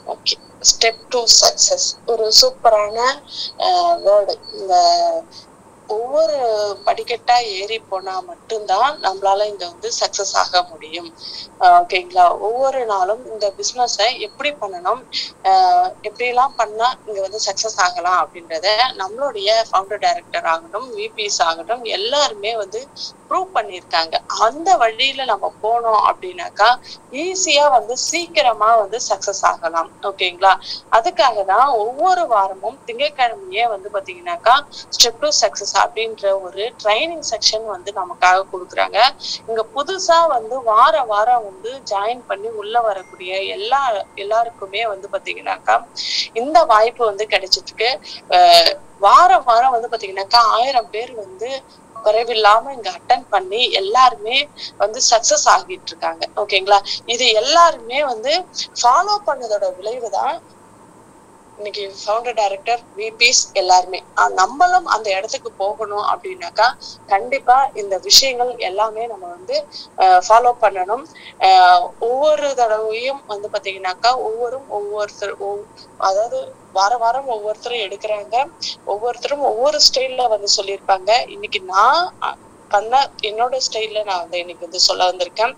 okay step to success ஒரு சூப்பரான word இந்த ஒவ்வொரு படிக்கட்டா ஏறி போனா மட்டும்தான் நம்மளால இங்க வந்து சக்சஸ் ஆக முடியும் ஓகேங்களா ஒவ்வொரு நாளும் இந்த பிசினஸ எப்படி பண்ணணும் ஆஹ் எப்படி எல்லாம் பண்ணா இங்க வந்து சக்சஸ் ஆகலாம் அப்படின்றத நம்மளுடைய ஃபவுண்டர் டைரக்டர் ஆகட்டும் விபிஎஸ் ஆகட்டும் எல்லாருமே வந்து ப்ரூவ் பண்ணியிருக்காங்க அந்த வழியில நம்ம போனோம் அப்படின்னாக்கா ஈஸியா வந்து சீக்கிரமா வந்து சக்சஸ் ஆகலாம் ஓகேங்களா அதுக்காக தான் ஒவ்வொரு வாரமும் திங்கட்கிழமையே வந்து பாத்தீங்கன்னாக்கா ஸ்டெப் டு சக்சஸ் அப்படின்ற ஒரு ட்ரைனிங் செக்ஷன் வந்து நமக்காக கொடுக்குறாங்க இங்க புதுசா வந்து வார வாரம் வந்து ஜாயின் பண்ணி உள்ள வரக்கூடிய எல்லா எல்லாருக்குமே வந்து பாத்தீங்கன்னாக்கா இந்த வாய்ப்பு வந்து கிடைச்சிட்டு இருக்கு அஹ் வாரம் வாரம் வந்து பாத்தீங்கன்னாக்கா ஆயிரம் பேர் வந்து குறைவில்லாம இங்க அட்டன் பண்ணி எல்லாருமே வந்து சக்சஸ் ஆகிட்டு இருக்காங்க ஓகேங்களா இது எல்லாருமே வந்து ஃபாலோ பண்ணதோட விளைவு தான் இன்னைக்கு ஃபவுண்டர் டைரக்டர் விபிஸ் எல்லாருமே ஆஹ் நம்மளும் அந்த இடத்துக்கு போகணும் அப்படின்னாக்கா கண்டிப்பா இந்த விஷயங்கள் எல்லாமே நம்ம வந்து ஃபாலோ பண்ணணும் ஆஹ் ஒவ்வொரு தடவையும் வந்து பாத்தீங்கன்னாக்கா ஒவ்வொரும் ஒவ்வொருத்தர் ஒவ்- அதாவது வார வாரம் ஒவ்வொருத்தரும் எடுக்கிறாங்க ஒவ்வொருத்தரும் ஒவ்வொரு ஸ்டைல்ல வந்து சொல்லியிருப்பாங்க இன்னைக்கு நான் அஹ், பண்ண என்னோட ஸ்டைல்ல நான் வந்து இன்னைக்கு வந்து சொல்ல வந்திருக்கேன்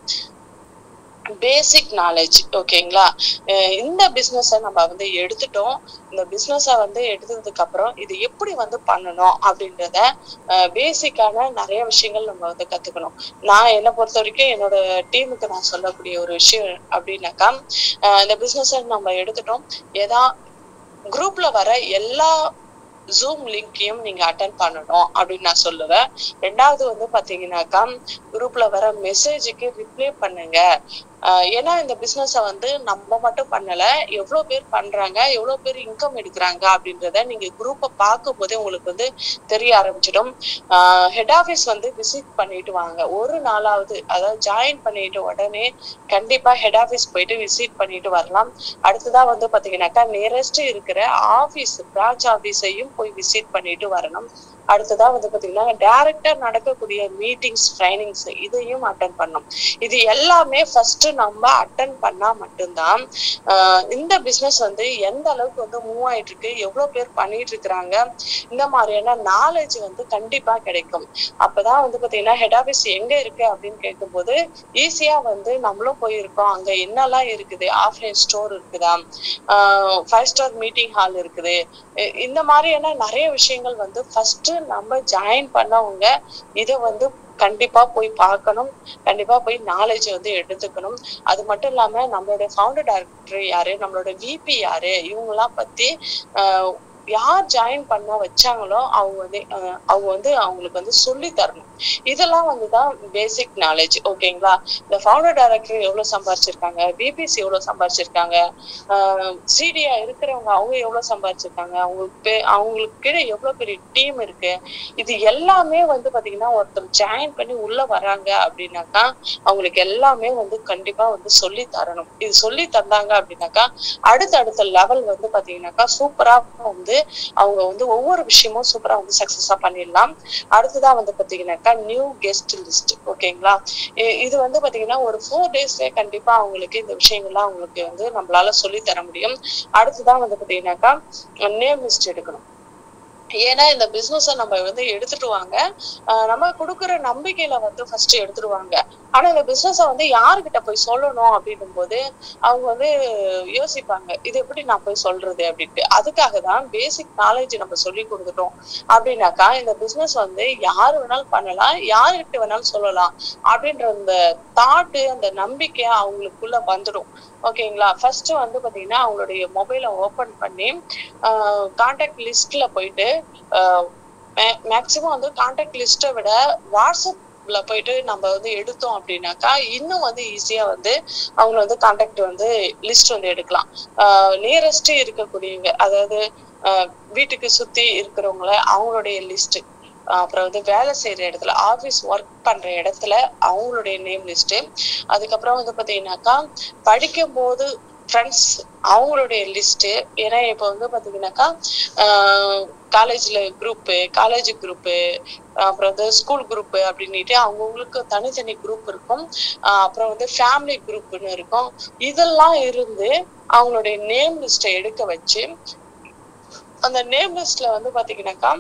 பேசிக் நாலேஜ் ஓகேங்களா அஹ் இந்த பிசினஸ நம்ம வந்து எடுத்துட்டோம் இந்த பிசினஸ வந்து எடுத்ததுக்கு அப்புறம் இது எப்படி வந்து பண்ணணும் அப்படின்றத பேசிக்கான நிறைய விஷயங்கள் நம்ம வந்து கத்துக்கணும் நான் என்னை பொறுத்த வரைக்கும் என்னோட டீமுக்கு நான் சொல்லக்கூடிய ஒரு விஷயம் அப்படின்னாக்கா அஹ் இந்த பிசினஸ நம்ம எடுத்துட்டோம் ஏதா குரூப்ல வர எல்லா ஜூம் லிங்கையும் நீங்க அட்டன் பண்ணணும் அப்படின்னு நான் சொல்லுவேன் ரெண்டாவது வந்து பாத்தீங்கன்னாக்கா குரூப்ல வர மெசேஜுக்கு ரிப்ளை பண்ணுங்க ஆஹ் ஏன்னா இந்த பிசினஸ வந்து நம்ம மட்டும் பண்ணல எவ்வளவு பேர் பண்றாங்க எவ்வளவு பேர் இன்கம் எடுக்கிறாங்க அப்படின்றத நீங்க குரூப்பை பார்க்கும் போதே உங்களுக்கு வந்து தெரிய ஆரம்பிச்சிடும் ஹெட் ஆபீஸ் வந்து விசிட் பண்ணிட்டு வாங்க ஒரு நாளாவது அதாவது ஜாயின் பண்ணிட்டு உடனே கண்டிப்பா ஹெட் ஆபீஸ் போயிட்டு விசிட் பண்ணிட்டு வரலாம் அடுத்ததா வந்து பாத்தீங்கன்னாக்கா நியரஸ்ட் இருக்கிற ஆபீஸ் பிரான்ச் ஆபீஸையும் போய் விசிட் பண்ணிட்டு வரணும் அடுத்ததா வந்து பாத்தீங்கன்னா டைரக்டா நடக்கக்கூடிய மீட்டிங்ஸ் ட்ரைனிங்ஸ் இதையும் அட்டன் பண்ணணும் இது எல்லாமே ஃபர்ஸ்ட் நம்ம அட்டன் பண்ணா மட்டும்தான் ஆஹ் இந்த பிசினஸ் வந்து எந்த அளவுக்கு வந்து மூவ் ஆயிட்டு இருக்கு எவ்வளவு பேர் பண்ணிட்டு இருக்கிறாங்க இந்த மாதிரியான நாலேஜ் வந்து கண்டிப்பா கிடைக்கும் அப்பதான் வந்து பாத்தீங்கன்னா ஹெட் ஆபீஸ் எங்க இருக்கு அப்படின்னு கேட்கும்போது ஈஸியா வந்து நம்மளும் போயிருக்கோம் அங்க என்னெல்லாம் இருக்குது ஆஃப்லைன் ஸ்டோர் இருக்குதா ஃபைவ் ஸ்டார் மீட்டிங் ஹால் இருக்குது இ- இந்த மாதிரியான நிறைய விஷயங்கள் வந்து ஃபர்ஸ்ட் நம்ம ஜாயின் பண்ணவங்க இதை வந்து கண்டிப்பா போய் பார்க்கணும் கண்டிப்பா போய் நாலேஜ் வந்து எடுத்துக்கணும் அது மட்டும் இல்லாம நம்மளோட ஃபவுண்டர் டைரக்டர் யாரு நம்மளோட விபி யாரு இவங்கெல்லாம் பத்தி ஆஹ் யார் ஜாயின் பண்ண வச்சாங்களோ அவங்க வந்து ஆஹ் அவங்க வந்து அவங்களுக்கு வந்து சொல்லி தரணும் இதெல்லாம் வந்துதான் பேசிக் நாலேஜ் ஓகேங்களா இந்த ஃபவுண்டர் டைரக்டர் எவ்வளவு சம்பாரிச்சிருக்காங்க பிபிசி எவ்வளவு சம்பாரிச்சிருக்காங்க சிடியா இருக்கிறவங்க அவங்க எவ்வளவு சம்பாரிச்சிருக்காங்க அவங்களுக்கு பே- அவங்களுக்கு கீழே எவ்வளவு பெரிய டீம் இருக்கு இது எல்லாமே வந்து பாத்தீங்கன்னா ஒருத்தர் ஜாயின் பண்ணி உள்ள வராங்க அப்படின்னாக்கா அவங்களுக்கு எல்லாமே வந்து கண்டிப்பா வந்து சொல்லி தரணும் இது சொல்லி தந்தாங்க அப்படின்னாக்கா அடுத்தடுத்த லெவல் வந்து பாத்தீங்கன்னாக்கா சூப்பரா வந்து அவங்க வந்து ஒவ்வொரு விஷயமும் சூப்பரா வந்து சக்சஸா பண்ணிடலாம் அடுத்ததா வந்து பாத்தீங்கன்னாக்கா நியூ கெஸ்ட் லிஸ்ட் ஓகேங்களா இ- இது வந்து பாத்தீங்கன்னா ஒரு ஃபோர் டேஸ்ல கண்டிப்பா அவங்களுக்கு இந்த விஷயங்கள்லாம் அவங்களுக்கு வந்து நம்மளால சொல்லி தர முடியும் அடுத்ததான் வந்து பாத்தீங்கன்னாக்கா நேம் லிஸ்ட் எடுக்கணும் ஏன்னா இந்த பிசினஸ நம்ம வந்து எடுத்துட்டு வாங்க ஆஹ் நம்ம கொடுக்குற நம்பிக்கையில வந்து ஃபர்ஸ்ட் எடுத்துருவாங்க ஆனா இந்த பிசினஸ வந்து யாருகிட்ட போய் சொல்லணும் அப்படின்னும் போது அவங்க வந்து யோசிப்பாங்க இது எப்படி நான் போய் சொல்றது அப்படின்ட்டு அதுக்காக தான் பேசிக் நாலேஜ் நம்ம சொல்லி கொடுத்துட்டோம் அப்படின்னாக்கா இந்த பிசினஸ் வந்து யாரு வேணாலும் பண்ணலாம் யாருகிட்ட வேணாலும் சொல்லலாம் அப்படின்ற அந்த தாட்டு அந்த நம்பிக்கை அவங்களுக்குள்ள வந்துடும் ஓகேங்களா ஃபர்ஸ்ட் வந்து பாத்தீங்கன்னா அவங்களுடைய மொபைலை ஓபன் பண்ணி கான்டாக்ட் லிஸ்ட்ல போயிட்டு மேக்சிமம் வந்து கான்டாக்ட் லிஸ்ட்டை விட வாட்ஸ்அப்ல போயிட்டு நம்ம வந்து எடுத்தோம் அப்படின்னாக்கா இன்னும் வந்து ஈஸியா வந்து அவங்கள வந்து கான்டாக்ட் வந்து லிஸ்ட் வந்து எடுக்கலாம் நியரஸ்ட் இருக்கக்கூடியவங்க அதாவது ஆஹ் வீட்டுக்கு சுத்தி இருக்கிறவங்கள அவங்களுடைய லிஸ்ட் அப்புறம் வந்து வேலை செய்யற இடத்துல ஆபீஸ் ஒர்க் பண்ற இடத்துல அவங்களுடைய நேம் லிஸ்ட் அதுக்கப்புறம் வந்து பாத்தீங்கன்னாக்கா படிக்கும் போது ஃப்ரெண்ட்ஸ் அவங்களுடைய லிஸ்ட் ஏன்னா இப்போ வந்து பாத்தீங்கன்னாக்கா காலேஜ்ல குரூப்பு காலேஜ் குரூப்பு அப்புறம் வந்து ஸ்கூல் குரூப் அப்படின்ட்டு அவங்கவுங்களுக்கு தனித்தனி குரூப் இருக்கும் ஆஹ் அப்புறம் வந்து ஃபேமிலி குரூப்னு இருக்கும் இதெல்லாம் இருந்து அவங்களுடைய நேம் லிஸ்ட்டை எடுக்க வச்சு அந்த நேம் லிஸ்ட்ல வந்து பாத்தீங்கன்னாக்கா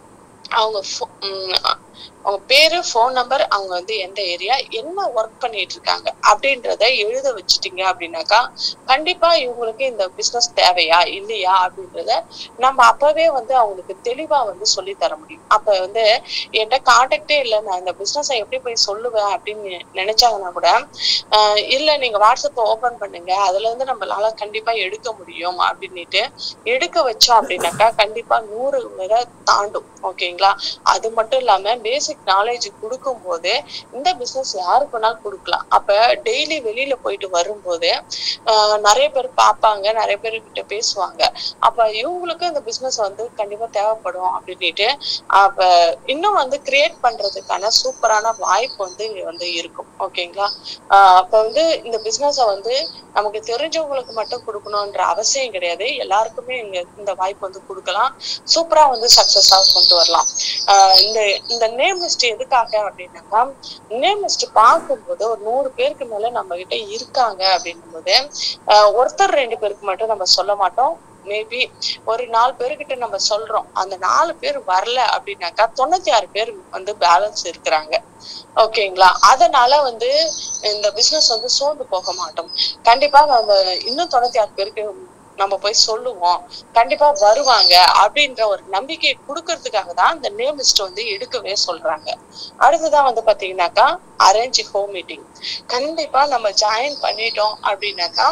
அவங்க pho- உம் அவங்க பேரு ஃபோன் நம்பர் அவங்க வந்து எந்த ஏரியா என்ன ஒர்க் பண்ணிட்டு இருக்காங்க அப்படின்றத எழுத வச்சுட்டீங்க அப்படின்னாக்கா கண்டிப்பா இவங்களுக்கு இந்த பிசினஸ் தேவையா இல்லையா அப்படின்றத நம்ம அப்பவே வந்து அவங்களுக்கு தெளிவா வந்து சொல்லி தர முடியும் அப்ப வந்து என்கிட்ட கான்டாக்டே இல்லை நான் இந்த பிசினஸை எப்படி போய் சொல்லுவேன் அப்படின்னு நினைச்சாங்கன்னா கூட ஆஹ் இல்ல நீங்க வாட்ஸ்அப் ஓபன் பண்ணுங்க அதுல இருந்து நம்மளால கண்டிப்பா எடுக்க முடியும் அப்படின்னுட்டு எடுக்க வச்சோம் அப்படின்னாக்கா கண்டிப்பா நூறு வரை தாண்டும் ஓகேங்களா அது மட்டும் இல்லாம பேசிக் நாலேஜ் கொடுக்கும் போது இந்த பிசினஸ் யாருக்கு வேணாலும் கொடுக்கலாம் அப்ப டெய்லி வெளியில போயிட்டு வரும்போது ஆஹ் நிறைய பேர் பார்ப்பாங்க நிறைய பேர் கிட்ட பேசுவாங்க அப்ப இவங்களுக்கு இந்த பிசினஸ் வந்து கண்டிப்பா தேவைப்படும் அப்படின்ட்டு அப்ப இன்னும் வந்து கிரியேட் பண்றதுக்கான சூப்பரான வாய்ப்பு வந்து இங்க வந்து இருக்கும் ஓகேங்களா ஆஹ் அப்ப வந்து இந்த பிசினஸ வந்து நமக்கு தெரிஞ்சவங்களுக்கு மட்டும் கொடுக்கணும்ன்ற அவசியம் கிடையாது எல்லாருக்குமே இங்க இந்த வாய்ப்பு வந்து கொடுக்கலாம் சூப்பரா வந்து சக்சஸா கொண்டு வரலாம் ஆஹ் இந்த இந்த நேம் லிஸ்ட் எதுக்காக அப்படின்னாக்கா நேம் லிஸ்ட் பார்க்கும்போது ஒரு நூறு பேருக்கு மேல நம்ம கிட்ட இருக்காங்க அப்படின்னும் போது ஆஹ் ஒருத்தர் ரெண்டு பேருக்கு மட்டும் நம்ம சொல்ல மாட்டோம் மேபி ஒரு நாலு பேர்கிட்ட நம்ம சொல்றோம் அந்த நாலு பேர் வரல அப்படின்னாக்கா தொண்ணூத்தி ஆறு பேர் வந்து பேலன்ஸ் இருக்கிறாங்க ஓகேங்களா அதனால வந்து இந்த பிசினஸ் வந்து சோர்ந்து போக மாட்டோம் கண்டிப்பா நம்ம இன்னும் தொண்ணூத்தி ஆறு பேருக்கு நம்ம போய் சொல்லுவோம் கண்டிப்பா வருவாங்க அப்படின்ற ஒரு நம்பிக்கையை கொடுக்கறதுக்காக தான் இந்த நேம் லிஸ்ட் வந்து எடுக்கவே சொல்றாங்க அடுத்ததான் வந்து பாத்தீங்கன்னாக்கா அரேஞ்ச் ஹோம் மீட்டிங் கண்டிப்பா நம்ம ஜாயின் பண்ணிட்டோம் அப்படின்னாக்கா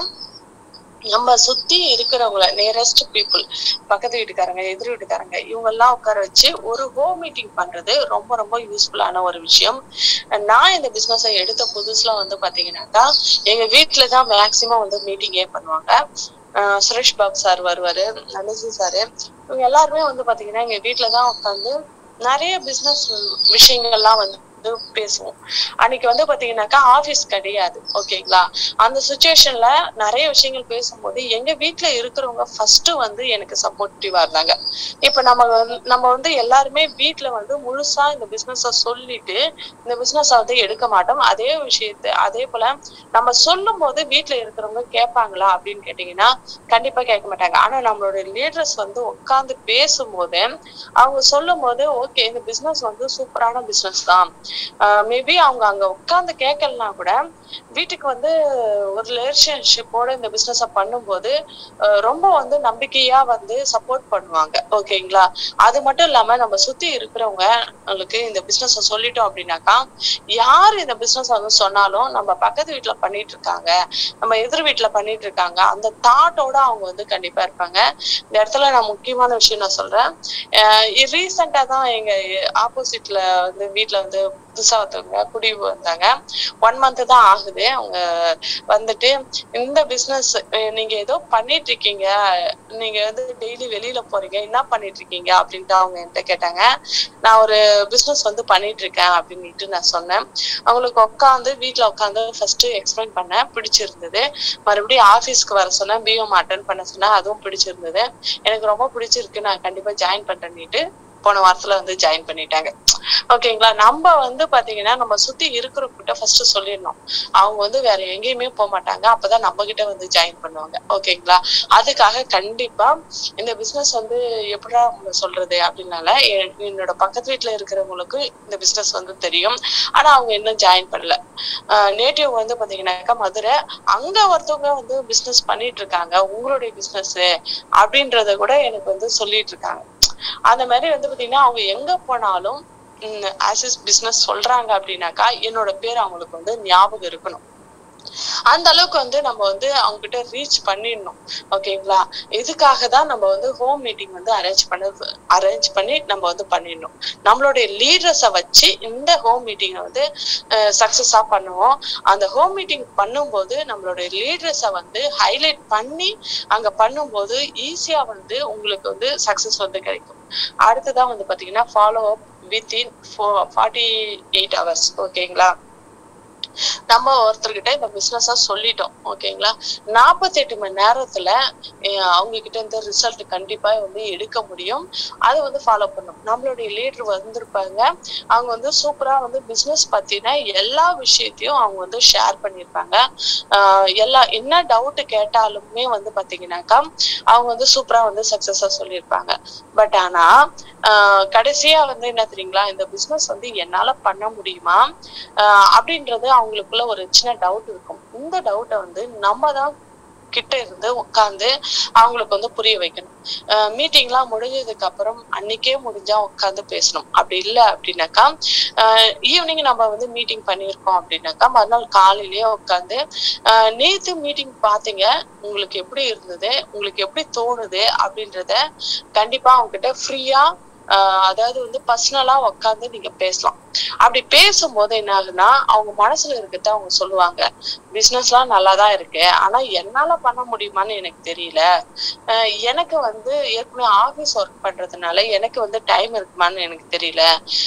நம்ம சுத்தி இருக்கிறவங்கள நியரஸ்ட் பீப்புள் பக்கத்து வீட்டுக்காரங்க எதிர் வீட்டுக்காரங்க இவங்க எல்லாம் உட்கார வச்சு ஒரு ஹோம் மீட்டிங் பண்றது ரொம்ப ரொம்ப யூஸ்ஃபுல்லான ஒரு விஷயம் நான் இந்த பிசினஸை எடுத்த புதுசுல வந்து பாத்தீங்கன்னாக்கா எங்க வீட்டுலதான் மேக்சிமம் வந்து மீட்டிங்கே பண்ணுவாங்க ஆஹ் சுரேஷ் பாபு சார் வருவாரு நலிசி சாரு இவங்க எல்லாருமே வந்து பாத்தீங்கன்னா எங்க வீட்டுலதான் உட்காந்து நிறைய பிசினஸ் விஷயங்கள்லாம் வந்து பேசுவோம் அன்னைக்கு வந்து பாத்தீங்கன்னாக்கா ஆபீஸ் கிடையாது ஓகேங்களா அந்த சுச்சுவேஷன்ல நிறைய விஷயங்கள் பேசும்போது எங்க வீட்டுல இருக்கிறவங்க ஃபர்ஸ்ட் வந்து எனக்கு சப்போர்ட்டிவா இருந்தாங்க இப்ப நம்ம வந்து- நம்ம வந்து எல்லாருமே வீட்டுல வந்து முழுசா இந்த பிசினஸ சொல்லிட்டு இந்த பிசினஸ வந்து எடுக்க மாட்டோம் அதே விஷயத்த அதே போல நம்ம சொல்லும் போது வீட்டுல இருக்கிறவங்க கேட்பாங்களா அப்படின்னு கேட்டீங்கன்னா கண்டிப்பா கேட்க மாட்டாங்க ஆனா நம்மளோட லீடர்ஸ் வந்து உட்கார்ந்து பேசும்போது அவங்க சொல்லும் போது ஓகே இந்த பிசினஸ் வந்து சூப்பரான பிசினஸ் தான் மேபி அவங்க அங்க உட்கார்ந்து கேட்கலனா கூட வீட்டுக்கு வந்து ஒரு ரிலேஷன்ஷிப்போட இந்த பிசினஸ பண்ணும்போது அஹ் ரொம்ப வந்து நம்பிக்கையா வந்து சப்போர்ட் பண்ணுவாங்க ஓகேங்களா அது மட்டும் இல்லாம நம்ம சுத்தி இருக்கிறவங்களுக்கு இந்த பிசினஸ் சொல்லிட்டோம் அப்படின்னாக்கா யார் இந்த பிசினஸ் வந்து சொன்னாலும் நம்ம பக்கத்து வீட்டுல பண்ணிட்டு இருக்காங்க நம்ம எதிர் வீட்டுல பண்ணிட்டு இருக்காங்க அந்த தாட்டோட அவங்க வந்து கண்டிப்பா இருப்பாங்க இந்த இடத்துல நான் முக்கியமான விஷயம் நான் சொல்றேன் ரீசெண்டா தான் எங்க ஆப்போசிட்ல வந்து வீட்டுல வந்து புதுசா ஒருத்தவங்க குடி வந்தாங்க ஒன் மந்த் தான் ஆகுது அவங்க வந்துட்டு இந்த பிசினஸ் நீங்க ஏதோ பண்ணிட்டு இருக்கீங்க நீங்க வந்து டெய்லி வெளியில போறீங்க என்ன பண்ணிட்டு இருக்கீங்க அப்படின்ட்டு அவங்க என்கிட்ட கேட்டாங்க நான் ஒரு பிசினஸ் வந்து பண்ணிட்டு இருக்கேன் அப்படின்ட்டு நான் சொன்னேன் அவங்களுக்கு உட்காந்து வீட்டுல உட்காந்து ஃபர்ஸ்ட் எக்ஸ்பிளைன் பண்ணேன் பிடிச்சிருந்தது மறுபடியும் ஆபீஸ்க்கு வர சொன்னேன் பிஎம் அட்டன் பண்ண சொன்னேன் அதுவும் பிடிச்சிருந்தது எனக்கு ரொம்ப பிடிச்சிருக்கு நான் கண்டிப்பா ஜாயின் பண்றேன்னுட்டு போன வாரத்துல வந்து ஜாயின் பண்ணிட்டாங்க ஓகேங்களா நம்ம வந்து பாத்தீங்கன்னா நம்ம சுத்தி இருக்கிறவங்க ஃபர்ஸ்ட் சொல்லிடணும் அவங்க வந்து வேற எங்கேயுமே போக மாட்டாங்க அப்பதான் நம்ம கிட்ட வந்து ஜாயின் பண்ணுவாங்க ஓகேங்களா அதுக்காக கண்டிப்பா இந்த பிசினஸ் வந்து எப்படா அவங்க சொல்றது அப்படின்னால எ- என்னோட பக்கத்து வீட்டுல இருக்கிறவங்களுக்கு இந்த பிசினஸ் வந்து தெரியும் ஆனா அவங்க இன்னும் ஜாயின் பண்ணல நேட்டிவ் வந்து பாத்தீங்கன்னாக்கா மதுரை அங்க ஒருத்தவங்க வந்து பிசினஸ் பண்ணிட்டு இருக்காங்க உங்களுடைய பிசினஸ் அப்படின்றத கூட எனக்கு வந்து சொல்லிட்டு இருக்காங்க அந்த மாதிரி வந்து பாத்தீங்கன்னா அவங்க எங்க போனாலும் ஆசிஸ் பிசினஸ் சொல்றாங்க அப்படின்னாக்கா என்னோட பேர் அவங்களுக்கு வந்து ஞாபகம் இருக்கணும் அந்த அளவுக்கு வந்து நம்ம வந்து அவங்க கிட்ட ரீச் பண்ணிடணும் ஓகேங்களா இதுக்காக தான் நம்ம வந்து ஹோம் மீட்டிங் வந்து அரேஞ்ச் பண்ண அரேஞ்ச் பண்ணி நம்ம வந்து பண்ணிடணும் நம்மளுடைய லீடர்ஸை வச்சு இந்த ஹோம் மீட்டிங்கை வந்து சக்சஸா பண்ணுவோம் அந்த ஹோம் மீட்டிங் பண்ணும்போது நம்மளுடைய லீடர்ஸை வந்து ஹைலைட் பண்ணி அங்க பண்ணும்போது ஈஸியா வந்து உங்களுக்கு வந்து சக்சஸ் வந்து கிடைக்கும் அடுத்ததான் வந்து பாத்தீங்கன்னா follow up within forty eight hours ஓகேங்களா நம்ம ஒருத்தர்கிட்ட இந்த பிசினஸ சொல்லிட்டோம் ஓகேங்களா நாற்பத்தி எட்டு மணி நேரத்துல அஹ் அவங்க கிட்ட இருந்து ரிசல்ட் கண்டிப்பா வந்து எடுக்க முடியும் அதை வந்து ஃபாலோ பண்ணும் நம்மளுடைய லீடர் வந்திருப்பாங்க அவங்க வந்து சூப்பரா வந்து பிசினஸ் பத்தின எல்லா விஷயத்தையும் அவங்க வந்து ஷேர் பண்ணியிருப்பாங்க ஆஹ் எல்லா என்ன டவுட் கேட்டாலுமே வந்து பாத்தீங்கன்னாக்கா அவங்க வந்து சூப்பரா வந்து சக்சஸா சொல்லியிருப்பாங்க பட் ஆனா ஆஹ் கடைசியா வந்து என்ன தெரியுங்களா இந்த பிசினஸ் வந்து என்னால பண்ண முடியுமா ஆஹ் அப்படின்றது அவங்களுக்குள்ள ஒரு சின்ன டவுட் இருக்கும் இந்த டவுட்டை வந்து நம்ம தான் கிட்ட இருந்து உட்காந்து அவங்களுக்கு வந்து புரிய வைக்கணும் மீட்டிங்லாம் முடிஞ்சதுக்கு அப்புறம் அன்னைக்கே முடிஞ்சா உட்காந்து பேசணும் அப்படி இல்லை அப்படின்னாக்கா ஈவினிங் நம்ம வந்து மீட்டிங் பண்ணியிருக்கோம் அப்படின்னாக்கா மறுநாள் காலையிலேயே உட்காந்து நேத்து மீட்டிங் பாத்தீங்க உங்களுக்கு எப்படி இருந்தது உங்களுக்கு எப்படி தோணுது அப்படின்றத கண்டிப்பா அவங்க கிட்ட ஃப்ரீயா அதாவது வந்து பர்சனலா உட்காந்து நீங்க பேசலாம் அப்படி பேசும்போது என்ன ஆகுன்னா அவங்க மனசுல இருக்கிறத அவங்க சொல்லுவாங்க பிசினஸ் எல்லாம் நல்லாதான் இருக்கு ஆனா என்னால பண்ண முடியுமான்னு எனக்கு தெரியல அஹ் எனக்கு வந்து ஏற்கனவே ஆபீஸ் ஒர்க் பண்றதுனால எனக்கு வந்து டைம் இருக்குமான்னு எனக்கு தெரியல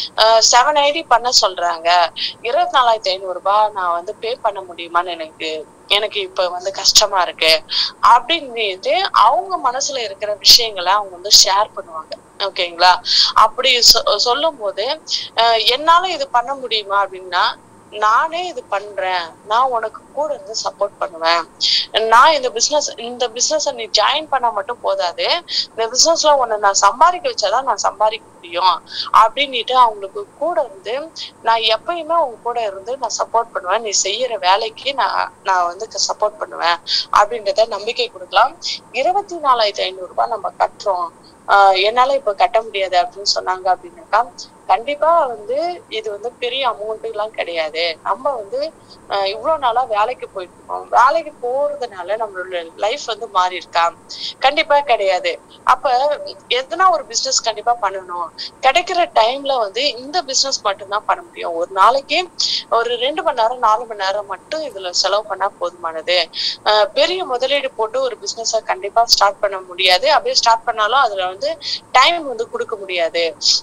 செவன் ஐடி பண்ண சொல்றாங்க இருபத்தி நாலாயிரத்தி ஐநூறு ரூபாய் நான் வந்து பே பண்ண முடியுமான்னு எனக்கு எனக்கு இப்ப வந்து கஷ்டமா இருக்கு அப்படின்ட்டு அவங்க மனசுல இருக்கிற விஷயங்களை அவங்க வந்து ஷேர் பண்ணுவாங்க ஓகேங்களா அப்படி சொல்லும் போது என்னால இது பண்ண முடியுமா அப்படின்னா நானே இது பண்றேன் நான் உனக்கு கூட இருந்து சப்போர்ட் பண்ணுவேன் நான் இந்த பிசினஸ் இந்த பிசினஸ் நீ ஜாயின் பண்ணா மட்டும் போதாது இந்த பிசினஸ்ல உன்னை நான் சம்பாதிக்க வச்சாதான் நான் சம்பாதிக்க முடியும் அப்படின்னுட்டு அவங்களுக்கு கூட இருந்து நான் எப்பயுமே அவங்க கூட இருந்து நான் சப்போர்ட் பண்ணுவேன் நீ செய்யற வேலைக்கு நான் நான் வந்து சப்போர்ட் பண்ணுவேன் அப்படின்றத நம்பிக்கை கொடுக்கலாம் இருபத்தி நாலாயிரத்தி ஐநூறு ரூபாய் நம்ம கட்டுறோம் ஆஹ் என்னால இப்ப கட்ட முடியாது அப்படின்னு சொன்னாங்க அப்படின்னாக்கா கண்டிப்பா வந்து இது வந்து பெரிய அமௌண்ட் எல்லாம் கிடையாது நம்ம வந்து இவ்வளவு நாளா வேலைக்கு போயிட்டு இருக்கோம் வேலைக்கு போறதுனால நம்மளோட லைஃப் வந்து மாறி இருக்கா கண்டிப்பா கிடையாது அப்ப எதனா ஒரு பிசினஸ் கண்டிப்பா பண்ணணும் கிடைக்கிற டைம்ல வந்து இந்த பிசினஸ் மட்டும்தான் பண்ண முடியும் ஒரு நாளைக்கு ஒரு ரெண்டு மணி நேரம் நாலு மணி நேரம் மட்டும் இதுல செலவு பண்ணா போதுமானது பெரிய முதலீடு போட்டு ஒரு பிசினஸ கண்டிப்பா ஸ்டார்ட் பண்ண முடியாது அப்படியே ஸ்டார்ட் பண்ணாலும் அதுல வந்து டைம் வந்து கொடுக்க முடியாது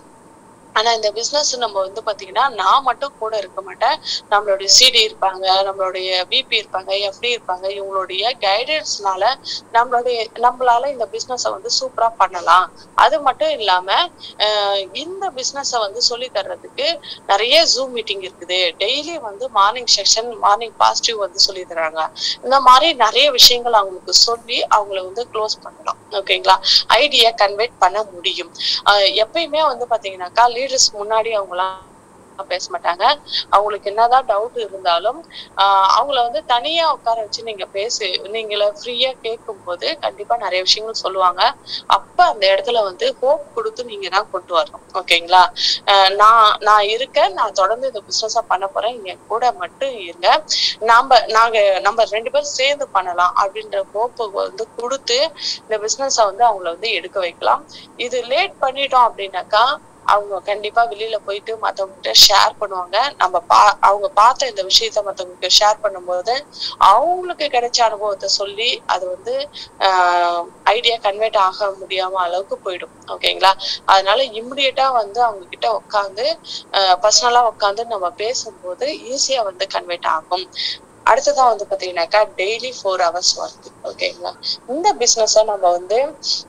ஆனா இந்த பிசினஸ் நம்ம வந்து பாத்தீங்கன்னா நான் மட்டும் கூட இருக்க மாட்டேன் நம்மளுடைய சிடி இருப்பாங்க நம்மளுடைய பிபி இருப்பாங்க எஃப்டி இருப்பாங்க இவங்களுடைய கைடன்ஸ்னால நம்மளுடைய நம்மளால இந்த பிசினஸ வந்து சூப்பரா பண்ணலாம் அது மட்டும் இல்லாம இந்த பிசினஸ வந்து சொல்லி தர்றதுக்கு நிறைய ஜூம் மீட்டிங் இருக்குது டெய்லி வந்து மார்னிங் செக்ஷன் மார்னிங் பாசிட்டிவ் வந்து சொல்லி தர்றாங்க இந்த மாதிரி நிறைய விஷயங்கள் அவங்களுக்கு சொல்லி அவங்கள வந்து க்ளோஸ் பண்ணலாம் ஓகேங்களா ஐடியா கன்வெர்ட் பண்ண முடியும் எப்பயுமே வந்து பாத்தீங்கன்னாக்கா லீடர்ஸ் முன்னாடி அவங்களாம் பேச மாட்டாங்க அவங்களுக்கு என்னதான் டவுட் இருந்தாலும் ஆஹ் அவங்கள வந்து தனியா உட்கார வச்சு நீங்க பேசு நீங்கள ஃப்ரீயா கேட்கும் போது கண்டிப்பா நிறைய விஷயங்கள் சொல்லுவாங்க அப்ப அந்த இடத்துல வந்து ஹோப் கொடுத்து நீங்க தான் கொண்டு வரணும் ஓகேங்களா நான் நான் இருக்கேன் நான் தொடர்ந்து இந்த பிசினஸா பண்ண போறேன் என் கூட மட்டும் இருங்க நாம நாங்க நம்ம ரெண்டு பேரும் சேர்ந்து பண்ணலாம் அப்படின்ற ஹோப்பு வந்து கொடுத்து இந்த பிசினஸ வந்து அவங்கள வந்து எடுக்க வைக்கலாம் இது லேட் பண்ணிட்டோம் அப்படின்னாக்கா அவங்க கண்டிப்பா வெளியில போயிட்டு மத்தவங்ககிட்ட ஷேர் பண்ணுவாங்க நம்ம பா அவங்க பார்த்த இந்த விஷயத்த மத்தவங்களுக்கு ஷேர் பண்ணும்போது அவங்களுக்கு கிடைச்ச அனுபவத்தை சொல்லி அது வந்து ஆஹ் ஐடியா கன்வெர்ட் ஆக முடியாம அளவுக்கு போயிடும் ஓகேங்களா அதனால இம்மிடியட்டா வந்து அவங்க கிட்ட உட்காந்து பர்சனலா உட்காந்து நம்ம பேசும்போது ஈஸியா வந்து கன்வெர்ட் ஆகும் அடுத்ததான் வந்து பாத்தீங்கன்னாக்கா டெய்லி ஃபோர் ஹவர்ஸ் ஒர்க் ஓகேங்களா இந்த பிசினஸ நம்ம வந்து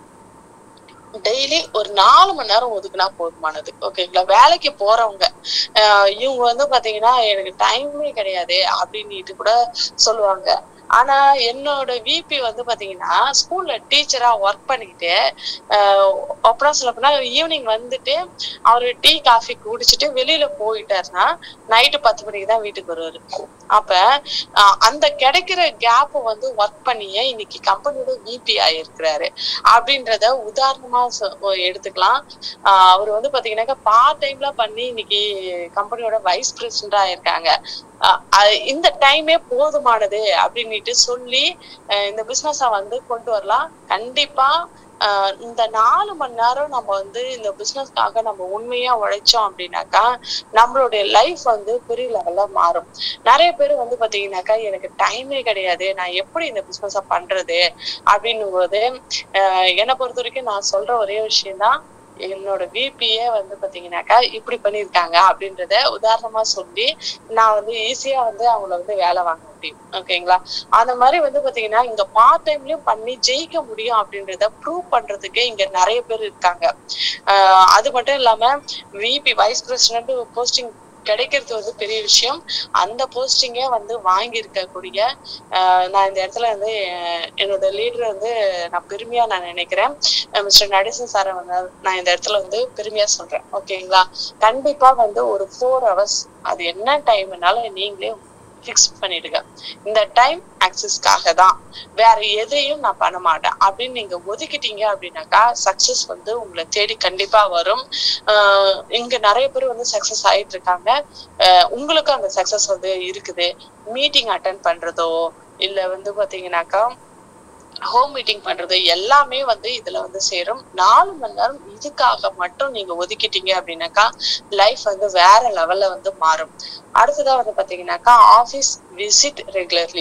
டெய்லி ஒரு நாலு மணி நேரம் ஒதுக்குனா போதுமானது ஓகேங்களா வேலைக்கு போறவங்க இவங்க வந்து பாத்தீங்கன்னா எனக்கு டைமே கிடையாது அப்படின்னுட்டு கூட சொல்லுவாங்க ஆனா என்னோட விபி வந்து பாத்தீங்கன்னா ஸ்கூல்ல டீச்சரா ஒர்க் பண்ணிக்கிட்டு அப்புறம் சொல்ல போனா ஈவினிங் வந்துட்டு அவரு டீ காஃபி குடிச்சிட்டு வெளியில போயிட்டாருன்னா நைட்டு பத்து மணிக்கு தான் வீட்டுக்கு வருவாரு அப்ப அந்த கிடைக்கிற கேப் வந்து ஒர்க் பண்ணியே இன்னைக்கு கம்பெனியோட விபி ஆயிருக்கிறாரு அப்படின்றத உதாரணமா எடுத்துக்கலாம் அவர் வந்து பாத்தீங்கன்னாக்கா பார்ட் டைம்ல பண்ணி இன்னைக்கு கம்பெனியோட வைஸ் பிரசிடண்டா ஆயிருக்காங்க இந்த டைமே போதுமானது அப்படின்னுட்டு சொல்லி இந்த பிசினஸ வந்து கொண்டு வரலாம் கண்டிப்பா இந்த நாலு மணி நேரம் நம்ம வந்து இந்த பிசினஸ்க்காக நம்ம உண்மையா உழைச்சோம் அப்படின்னாக்கா நம்மளுடைய லைஃப் வந்து பெரிய லெவல்ல மாறும் நிறைய பேர் வந்து பாத்தீங்கன்னாக்கா எனக்கு டைமே கிடையாது நான் எப்படி இந்த பிசினஸ பண்றது அப்படின்னும் போது என்னை பொறுத்த வரைக்கும் நான் சொல்ற ஒரே விஷயம் தான் என்னோட விபியே வந்து பாத்தீங்கன்னாக்கா இப்படி பண்ணிருக்காங்க அப்படின்றத உதாரணமா சொல்லி நான் வந்து ஈஸியா வந்து அவங்கள வந்து வேலை வாங்க முடியும் ஓகேங்களா அந்த மாதிரி வந்து பாத்தீங்கன்னா இங்க பார்ட் டைம்லயும் பண்ணி ஜெயிக்க முடியும் அப்படின்றத ப்ரூவ் பண்றதுக்கு இங்க நிறைய பேர் இருக்காங்க ஆஹ் அது மட்டும் இல்லாம விபி வைஸ் பிரசிடென்ட் போஸ்டிங் கிடைக்கிறது வந்து பெரிய விஷயம் அந்த போஸ்டிங்கே வந்து வாங்கி இருக்கக்கூடிய நான் இந்த இடத்துல வந்து அஹ் என்னோட லீடர் வந்து நான் பெருமையா நான் நினைக்கிறேன் மிஸ்டர் நடேசன் சாரை வந்து நான் இந்த இடத்துல வந்து பெருமையா சொல்றேன் ஓகேங்களா கண்டிப்பா வந்து ஒரு ஃபோர் ஹவர்ஸ் அது என்ன டைம்னாலும் நீங்களே ஃபிக்ஸ் பண்ணிடுங்க இந்த டைம் ஆக்சஸ்க்காக தான் வேற எதையும் நான் பண்ண மாட்டேன் அப்படின்னு நீங்க ஒதுக்கிட்டீங்க அப்படின்னாக்கா சக்சஸ் வந்து உங்களை தேடி கண்டிப்பா வரும் ஆஹ் இங்க நிறைய பேர் வந்து சக்சஸ் ஆயிட்டு இருக்காங்க ஆஹ் உங்களுக்கும் அந்த சக்சஸ் வந்து இருக்குது மீட்டிங் அட்டன் பண்றதோ இல்ல வந்து பாத்தீங்கன்னாக்கா ஹோம் மீட்டிங் பண்றது எல்லாமே வந்து இதுல வந்து சேரும் நாலு மணி நேரம் இதுக்காக மட்டும் நீங்க ஒதுக்கிட்டீங்க அப்படின்னாக்கா லைஃப் வந்து வேற லெவல்ல வந்து மாறும் அடுத்ததா வந்து பாத்தீங்கன்னாக்கா ஆபீஸ் விசிட் ரெகுலர்லி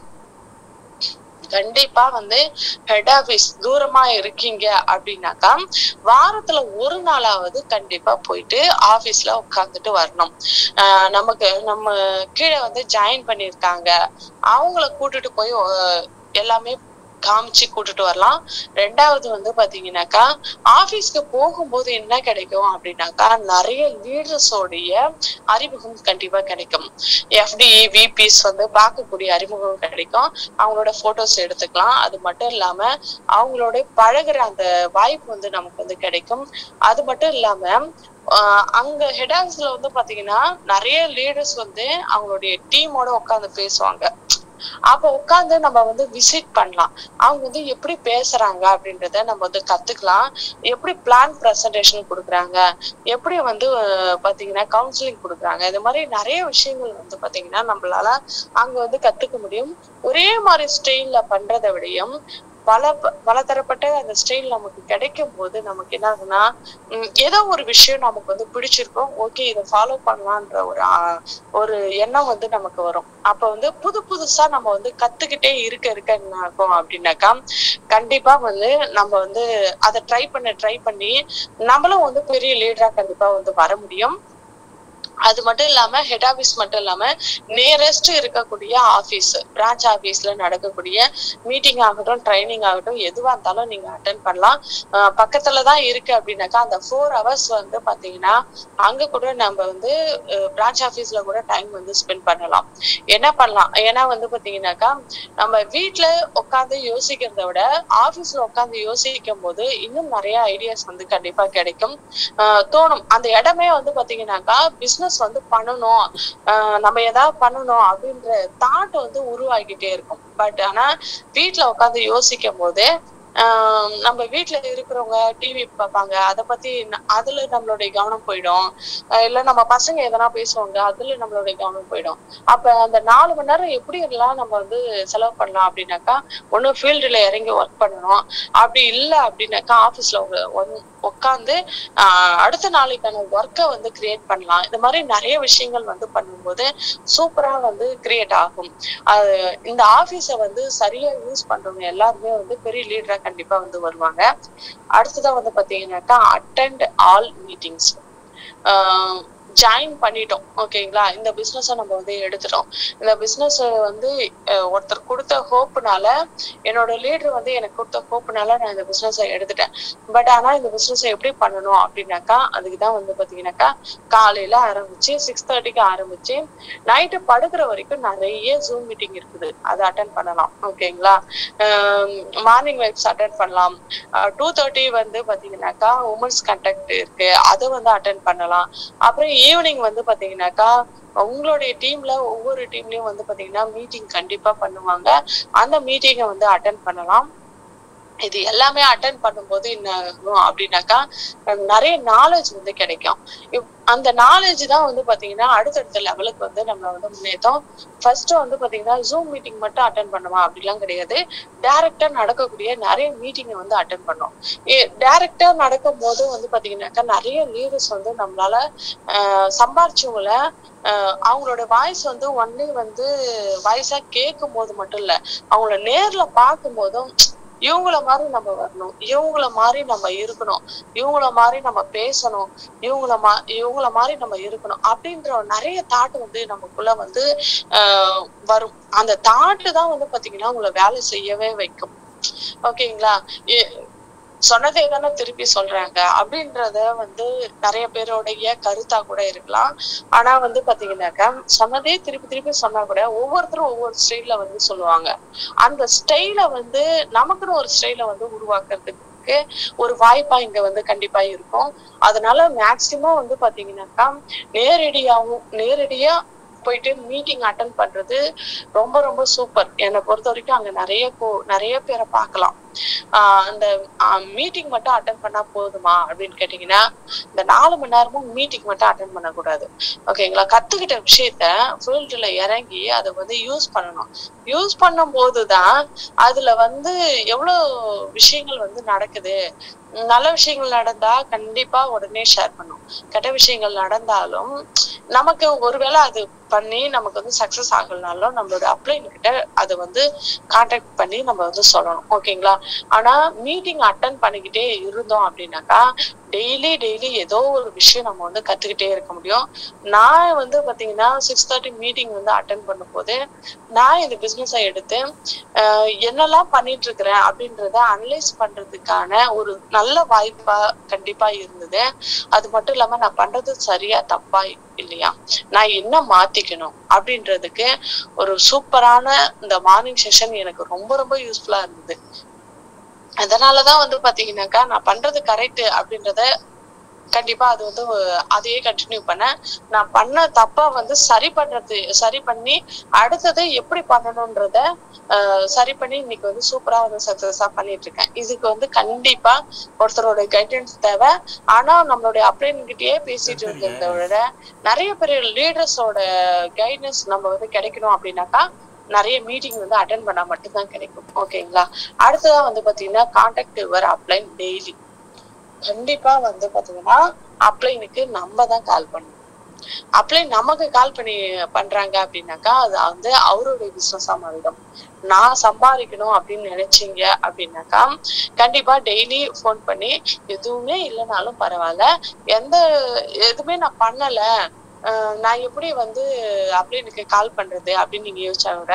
கண்டிப்பா வந்து ஹெட் ஆபீஸ் தூரமா இருக்கீங்க அப்படின்னாக்கா வாரத்துல ஒரு நாளாவது கண்டிப்பா போயிட்டு ஆபீஸ்ல உட்காந்துட்டு வரணும் ஆஹ் நமக்கு நம்ம கீழே வந்து ஜாயின் பண்ணிருக்காங்க அவங்கள கூட்டிட்டு போய் அஹ் எல்லாமே காமிச்சு கூட்டிட்டு வரலாம் ரெண்டாவது வந்து பாத்தீங்கன்னாக்கா ஆபீஸ்க்கு போகும்போது என்ன கிடைக்கும் அப்படின்னாக்கா நிறைய லீடர்ஸோடைய அறிமுகம் கண்டிப்பா கிடைக்கும் எஃப்டி விபிஸ் வந்து பார்க்கக்கூடிய அறிமுகம் கிடைக்கும் அவங்களோட போட்டோஸ் எடுத்துக்கலாம் அது மட்டும் இல்லாம அவங்களோட பழகுற அந்த வாய்ப்பு வந்து நமக்கு வந்து கிடைக்கும் அது மட்டும் இல்லாம ஆஹ் அங்க ஹெட் ஆஃபீஸ்ல வந்து பாத்தீங்கன்னா நிறைய லீடர்ஸ் வந்து அவங்களுடைய டீமோட உட்காந்து பேசுவாங்க அப்ப உட்காந்து நம்ம வந்து விசிட் பண்ணலாம் அவங்க வந்து எப்படி பேசுறாங்க அப்படின்றத நம்ம வந்து கத்துக்கலாம் எப்படி பிளான் பிரசன்டேஷன் கொடுக்குறாங்க எப்படி வந்து அஹ், பாத்தீங்கன்னா கவுன்சிலிங் கொடுக்குறாங்க இது மாதிரி நிறைய விஷயங்கள் வந்து பாத்தீங்கன்னா நம்மளால அங்க வந்து கத்துக்க முடியும் ஒரே மாதிரி ஸ்டைல்ல பண்றதை விடையும் பல ப- பலதரப்பட்ட அந்த ஸ்டைல் நமக்கு கிடைக்கும் போது நமக்கு என்ன ஆகுதுன்னா உம், ஏதோ ஒரு விஷயம் நமக்கு வந்து பிடிச்சிருக்கும் ஓகே இதை ஃபாலோ பண்ணலான்ற ஒரு ஆ- ஒரு எண்ணம் வந்து நமக்கு வரும் அப்ப வந்து புது புதுசா நம்ம வந்து கத்துக்கிட்டே இருக்க இருக்க என்ன ஆகும் அப்படின்னாக்கா கண்டிப்பா வந்து நம்ம வந்து அதை ட்ரை பண்ண ட்ரை பண்ணி நம்மளும் வந்து பெரிய லீடரா கண்டிப்பா வந்து வர முடியும் அது மட்டும் இல்லாம ஹெட் ஆபீஸ் மட்டும் இல்லாம நியரஸ்ட் இருக்கக்கூடிய ஆபீஸ் பிரான்ச் ஆபீஸ்ல நடக்கக்கூடிய மீட்டிங் ஆகட்டும் ட்ரைனிங் ஆகட்டும் எதுவா இருந்தாலும் நீங்க அட்டன் பண்ணலாம் அஹ் பக்கத்துல தான் இருக்கு அப்படின்னாக்கா அந்த ஃபோர் ஹவர்ஸ் வந்து பாத்தீங்கன்னா அங்க கூட நம்ம வந்து பிரான்ச் ஆபீஸ்ல கூட டைம் வந்து ஸ்பெண்ட் பண்ணலாம் என்ன பண்ணலாம் ஏன்னா வந்து பாத்தீங்கன்னாக்கா நம்ம வீட்ல உட்காந்து யோசிக்கிறத விட ஆபீஸ்ல உட்காந்து யோசிக்கும் போது இன்னும் நிறைய ஐடியாஸ் வந்து கண்டிப்பா கிடைக்கும் ஆஹ் தோணும் அந்த இடமே வந்து பாத்தீங்கன்னாக்கா பிசினஸ் வந்து பண்ணணும் ஆஹ் நம்ம ஏதாவது பண்ணணும் அப்படின்ற தாட் வந்து உருவாகிட்டே இருக்கும் பட் ஆனா வீட்ல உட்காந்து யோசிக்கும் போது ஆஹ் நம்ம வீட்ல இருக்கிறவங்க டிவி பார்ப்பாங்க அதை பத்தி ந- அதுல நம்மளுடைய கவனம் போயிடும் ஆஹ் இல்ல நம்ம பசங்க எதனா பேசுவாங்க அதுல நம்மளுடைய கவனம் போயிடும் அப்ப அந்த நாலு மணி நேரம் எப்படி எல்லாம் நம்ம வந்து செலவு பண்ணலாம் அப்படின்னாக்கா ஒண்ணு ஃபீல்டுல இறங்கி ஒர்க் பண்ணணும் அப்படி இல்ல அப்படின்னாக்கா ஆபீஸ்ல உட்காந்து ஆஹ் அடுத்த நாளைக்கான ஒர்க்கை வந்து கிரியேட் பண்ணலாம் இந்த மாதிரி நிறைய விஷயங்கள் வந்து பண்ணும்போது சூப்பரா வந்து கிரியேட் ஆகும் அது இந்த ஆபீஸ வந்து சரியா யூஸ் பண்றவங்க எல்லாருமே வந்து பெரிய லீடரா கண்டிப்பா வந்து வருவாங்க அடுத்ததா வந்து பாத்தீங்கன்னாக்கா அட்டெண்ட் ஆல் மீட்டிங்ஸ் ஜாயின் பண்ணிட்டோம் ஓகேங்களா இந்த பிசினஸ நம்ம வந்து எடுத்துட்டோம் இந்த பிசினஸ் வந்து அஹ், ஒருத்தர் கொடுத்த ஹோப்னால என்னோட லீடர் வந்து எனக்கு கொடுத்த ஹோப்னால நான் இந்த பிசினஸ் எடுத்துட்டேன் பட் ஆனா இந்த பிசினஸ் எப்படி பண்ணணும் அப்படின்னாக்கா அதுக்கு தான் வந்து பாத்தீங்கன்னாக்கா காலையில ஆரம்பிச்சு சிக்ஸ் தேர்ட்டிக்கு ஆரம்பிச்சு நைட்டு படுக்கிற வரைக்கும் நிறைய ஜூம் மீட்டிங் இருக்குது அதை அட்டன் பண்ணலாம் ஓகேங்களா மார்னிங் வைப்ஸ் அட்டன் பண்ணலாம் டூ தேர்ட்டி வந்து பாத்தீங்கன்னாக்கா உமன்ஸ் கண்டக்ட் இருக்கு அதை வந்து அட்டன் பண்ணலாம் அப்புறம் ஈவினிங் வந்து பாத்தீங்கன்னாக்கா உங்களுடைய டீம்ல ஒவ்வொரு டீம்லயும் வந்து பாத்தீங்கன்னா மீட்டிங் கண்டிப்பா பண்ணுவாங்க அந்த மீட்டிங்கை வந்து அட்டன் பண்ணலாம் இது எல்லாமே அட்டன் பண்ணும்போது என்ன ஆகும் அப்படின்னாக்கா அஹ் நிறைய நாலேஜ் வந்து கிடைக்கும் இப்- அந்த நாலேஜ் தான் வந்து பாத்தீங்கன்னா அடுத்தடுத்த லெவலுக்கு வந்து நம்மள வந்து முன்னேற்றோம் ஃபர்ஸ்ட் வந்து பாத்தீங்கன்னா ஜூம் மீட்டிங் மட்டும் அட்டன் பண்ணுமா அப்படிலாம் கிடையாது டைரக்டா நடக்கக்கூடிய நிறைய மீட்டிங்கை வந்து அட்டன் பண்ணோம் டைரக்டா நடக்கும் போது வந்து பாத்தீங்கன்னாக்கா நிறைய லீடர்ஸ் வந்து நம்மளால ஆஹ் சம்பாரிச்சவங்கள ஆஹ் அவங்களோட வாய்ஸ் வந்து ஒன்லி வந்து வாய்ஸா கேட்கும் போது மட்டும் இல்ல அவங்கள நேர்ல பார்க்கும் போதும் இவங்கள மாதிரி நம்ம வரணும் இவங்கள மாதிரி நம்ம இருக்கணும் இவங்கள மாதிரி நம்ம பேசணும் இவங்கள மா இவங்கள மாதிரி நம்ம இருக்கணும் அப்படின்ற நிறைய தாட் வந்து நமக்குள்ள வந்து ஆஹ் வரும் அந்த தாட்டு தான் வந்து பாத்தீங்கன்னா உங்களை வேலை செய்யவே வைக்கும் ஓகேங்களா எ- சொன்னதே தானே திருப்பி சொல்றாங்க அப்படின்றத வந்து நிறைய பேருடைய கருத்தா கூட இருக்கலாம் ஆனா வந்து பாத்தீங்கன்னாக்கா சொன்னதே திருப்பி திருப்பி சொன்னா கூட ஒவ்வொருத்தரும் ஒவ்வொரு ஸ்டைல வந்து சொல்லுவாங்க அந்த ஸ்டைல வந்து நமக்குன்னு ஒரு ஸ்டைல வந்து உருவாக்குறதுக்கு ஒரு வாய்ப்பா இங்க வந்து கண்டிப்பா இருக்கும் அதனால மேக்சிமம் வந்து பாத்தீங்கன்னாக்கா நேரடியாவும் நேரடியா போயிட்டு மீட்டிங் அட்டன் பண்றது ரொம்ப ரொம்ப சூப்பர் என்னை பொறுத்த வரைக்கும் அங்க நிறைய கோ- நிறைய பேரை பார்க்கலாம் ஆஹ் அந்த மீட்டிங் மட்டும் அட்டன் பண்ணா போதுமா அப்படின்னு கேட்டீங்கன்னா இந்த நாலு மணி நேரமும் மீட்டிங் மட்டும் அட்டன் பண்ணக்கூடாது ஓகேங்களா கத்துக்கிட்ட விஷயத்த ஃபீல்டுல இறங்கி அதை வந்து யூஸ் பண்ணணும் யூஸ் பண்ணும் போதுதான் அதுல வந்து எவ்வளவு விஷயங்கள் வந்து நடக்குது நல்ல விஷயங்கள் நடந்தா கண்டிப்பா உடனே ஷேர் பண்ணும் கெட்ட விஷயங்கள் நடந்தாலும் நமக்கு ஒருவேளை அது பண்ணி நமக்கு வந்து சக்சஸ் ஆகலனாலும் நம்மளோட அப்ளைன் கிட்ட அதை வந்து கான்டாக்ட் பண்ணி நம்ம வந்து சொல்லணும் ஓகேங்களா ஆனா மீட்டிங் அட்டன் பண்ணிக்கிட்டே இருந்தோம் அப்படின்னாக்கா டெய்லி டெய்லி ஏதோ ஒரு விஷயம் நம்ம வந்து கத்துக்கிட்டே இருக்க முடியும் நான் வந்து பாத்தீங்கன்னா சிக்ஸ் தேர்ட்டி மீட்டிங் வந்து அட்டன் பண்ணும்போது நான் இந்த பிசினஸை எடுத்து ஆஹ் என்னெல்லாம் பண்ணிட்டு இருக்கிறேன் அப்படின்றத அனலைஸ் பண்றதுக்கான ஒரு நல்ல வாய்ப்பா கண்டிப்பா இருந்தது அது மட்டும் இல்லாம நான் பண்றது சரியா தப்பா இல்லையா நான் என்ன மாத்திக்கணும் அப்படின்றதுக்கு ஒரு சூப்பரான இந்த மார்னிங் செஷன் எனக்கு ரொம்ப ரொம்ப யூஸ்ஃபுல்லா இருந்தது அதனாலதான் வந்து பாத்தீங்கன்னாக்கா நான் பண்றது கரெக்ட் அப்படின்றத கண்டிப்பா அது வந்து அதையே கண்டினியூ பண்ண நான் பண்ண தப்பா வந்து சரி பண்றது சரி பண்ணி அடுத்தது எப்படி பண்ணணும்ன்றத ஆஹ் சரி பண்ணி இன்னைக்கு வந்து சூப்பரா வந்து சக்சஸா பண்ணிட்டு இருக்கேன் இதுக்கு வந்து கண்டிப்பா ஒருத்தரோட கைடன்ஸ் தேவை ஆனா நம்மளுடைய அப்ளைன் கிட்டயே பேசிட்டு இருக்கிறத விட நிறைய பெரிய லீடர்ஸோட கைடன்ஸ் நம்ம வந்து கிடைக்கணும் அப்படின்னாக்கா நிறைய மீட்டிங் வந்து அட்டன் பண்ணா மட்டும்தான் கிடைக்கும் ஓகேங்களா அடுத்ததா வந்து பாத்தீங்கன்னா கான்டாக்ட் யுவர் அப்ளைன் டெய்லி கண்டிப்பா வந்து பாத்தீங்கன்னா அப்ளைனுக்கு நம்ம தான் கால் பண்ணணும் அப்ளை நமக்கு கால் பண்ணி பண்றாங்க அப்படின்னாக்கா அது வந்து அவருடைய பிசினஸா மாறிடும் நான் சம்பாதிக்கணும் அப்படின்னு நினைச்சீங்க அப்படின்னாக்கா கண்டிப்பா டெய்லி ஃபோன் பண்ணி எதுவுமே இல்லைனாலும் பரவாயில்ல எந்த எதுவுமே நான் பண்ணல அஹ் நான் எப்படி வந்து அப்ளைனுக்கு கால் பண்றது அப்படின்னு நீங்க யோசிச்சா விட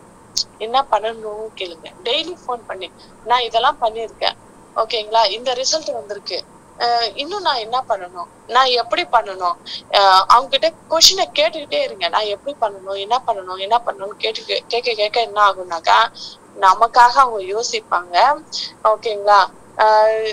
என்ன பண்ணணும் கேளுங்க டெய்லி ஃபோன் பண்ணி நான் இதெல்லாம் பண்ணியிருக்கேன் ஓகேங்களா இந்த ரிசல்ட் வந்திருக்கு அஹ் இன்னும் நான் என்ன பண்ணணும் நான் எப்படி பண்ணணும் அஹ் அவங்க கிட்ட கொஷினை கேட்டுக்கிட்டே இருங்க நான் எப்படி பண்ணணும் என்ன பண்ணணும் என்ன பண்ணணும்னு கேட்டு கேட்க கேட்க என்ன ஆகும்னாக்கா நமக்காக அவங்க யோசிப்பாங்க ஓகேங்களா ஆஹ்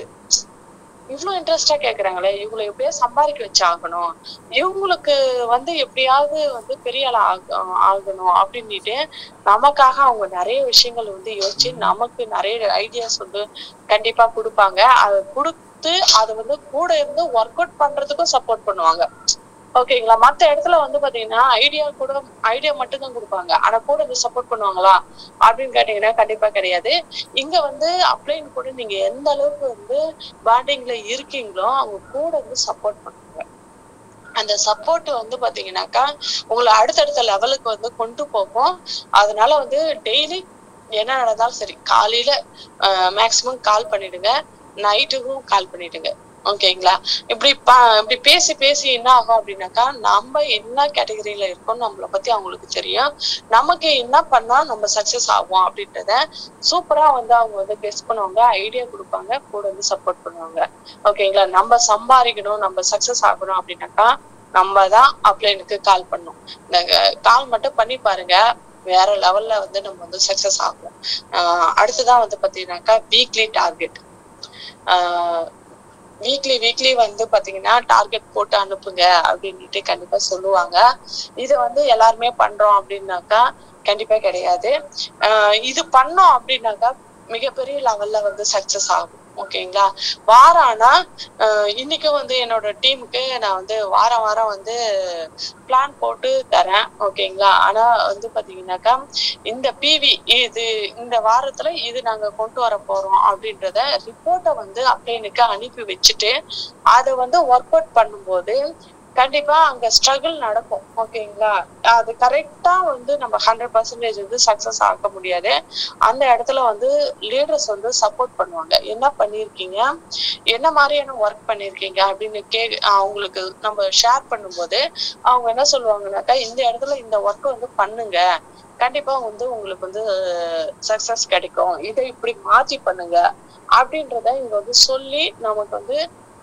இவ்வளவு இன்ட்ரெஸ்டா கேக்குறாங்களே இவங்களை எப்படியா சம்பாதிக்க வச்சு ஆகணும் இவங்களுக்கு வந்து எப்படியாவது வந்து பெரிய ஆள் ஆக- ஆகணும் அப்படின்னுட்டு நமக்காக அவங்க நிறைய விஷயங்கள் வந்து யோசிச்சு நமக்கு நிறைய ஐடியாஸ் வந்து கண்டிப்பா கொடுப்பாங்க அதை கொடுத்து அதை வந்து கூட இருந்து ஒர்க் அவுட் பண்றதுக்கும் சப்போர்ட் பண்ணுவாங்க ஓகேங்களா மத்த இடத்துல வந்து பாத்தீங்கன்னா ஐடியா கூட ஐடியா மட்டும் தான் கொடுப்பாங்க ஆனா கூட வந்து சப்போர்ட் பண்ணுவாங்களா அப்படின்னு கேட்டீங்கன்னா கண்டிப்பா கிடையாது இங்க வந்து அப்ளைன் கூட நீங்க எந்த அளவுக்கு வந்து பாண்டிங்ல இருக்கீங்களோ அவங்க கூட வந்து சப்போர்ட் பண்ணுவாங்க அந்த சப்போர்ட் வந்து பாத்தீங்கன்னாக்கா உங்களை அடுத்தடுத்த லெவலுக்கு வந்து கொண்டு போகும் அதனால வந்து டெய்லி என்ன நடந்தாலும் சரி காலையில மேக்சிமம் கால் பண்ணிடுங்க நைட்டுக்கும் கால் பண்ணிடுங்க ஓகேங்களா இப்படி பா இப்படி பேசி பேசி என்ன ஆகும் அப்படின்னாக்கா நம்ம என்ன கேட்டகரியில இருக்கோம் நம்மளை பத்தி அவங்களுக்கு தெரியும் நமக்கு என்ன பண்ணா நம்ம சக்சஸ் ஆகும் அப்படின்றத சூப்பரா வந்து அவங்க வந்து கெஸ் பண்ணுவாங்க ஐடியா கொடுப்பாங்க கூட வந்து சப்போர்ட் பண்ணுவாங்க ஓகேங்களா நம்ம சம்பாதிக்கணும் நம்ம சக்சஸ் ஆகணும் அப்படின்னாக்கா நம்ம தான் அப்ளைனுக்கு கால் பண்ணணும் இந்த கால் மட்டும் பண்ணி பாருங்க வேற லெவல்ல வந்து நம்ம வந்து சக்சஸ் ஆகும் ஆஹ் அடுத்ததான் வந்து பாத்தீங்கன்னாக்கா வீக்லி டார்கெட் வீக்லி வீக்லி வந்து பாத்தீங்கன்னா டார்கெட் போட்டு அனுப்புங்க அப்படின்னுட்டு கண்டிப்பா சொல்லுவாங்க இது வந்து எல்லாருமே பண்றோம் அப்படின்னாக்கா கண்டிப்பா கிடையாது ஆஹ் இது பண்ணோம் அப்படின்னாக்கா மிகப்பெரிய லெவல்ல வந்து சக்சஸ் ஆகும் ஓகேங்களா வாரம் ஆனா ஆஹ் இன்னைக்கு வந்து என்னோட டீமுக்கு நான் வந்து வாரம் வாரம் வந்து பிளான் போட்டு தரேன் ஓகேங்களா ஆனா வந்து பாத்தீங்கன்னாக்கா இந்த பிவி இது இந்த வாரத்துல இது நாங்க கொண்டு வர போறோம் அப்படின்றத ரிப்போர்ட்டை வந்து அப்ளைனுக்கு அனுப்பி வச்சுட்டு அதை வந்து ஒர்க் அவுட் பண்ணும்போது கண்டிப்பா அங்க ஸ்ட்ரகிள் நடக்கும் ஓகேங்களா அது கரெக்டா வந்து நம்ம ஹண்ட்ரட் பர்சன்டேஜ் வந்து சக்சஸ் ஆக முடியாது அந்த இடத்துல வந்து லீடர்ஸ் வந்து சப்போர்ட் பண்ணுவாங்க என்ன பண்ணிருக்கீங்க என்ன மாதிரியான ஒர்க் பண்ணிருக்கீங்க அப்படின்னு கே அவங்களுக்கு நம்ம ஷேர் பண்ணும்போது அவங்க என்ன சொல்லுவாங்கன்னாக்கா இந்த இடத்துல இந்த ஒர்க் வந்து பண்ணுங்க கண்டிப்பா வந்து உங்களுக்கு வந்து சக்சஸ் கிடைக்கும் இதை இப்படி மாற்றி பண்ணுங்க அப்படின்றத இங்க வந்து சொல்லி நமக்கு வந்து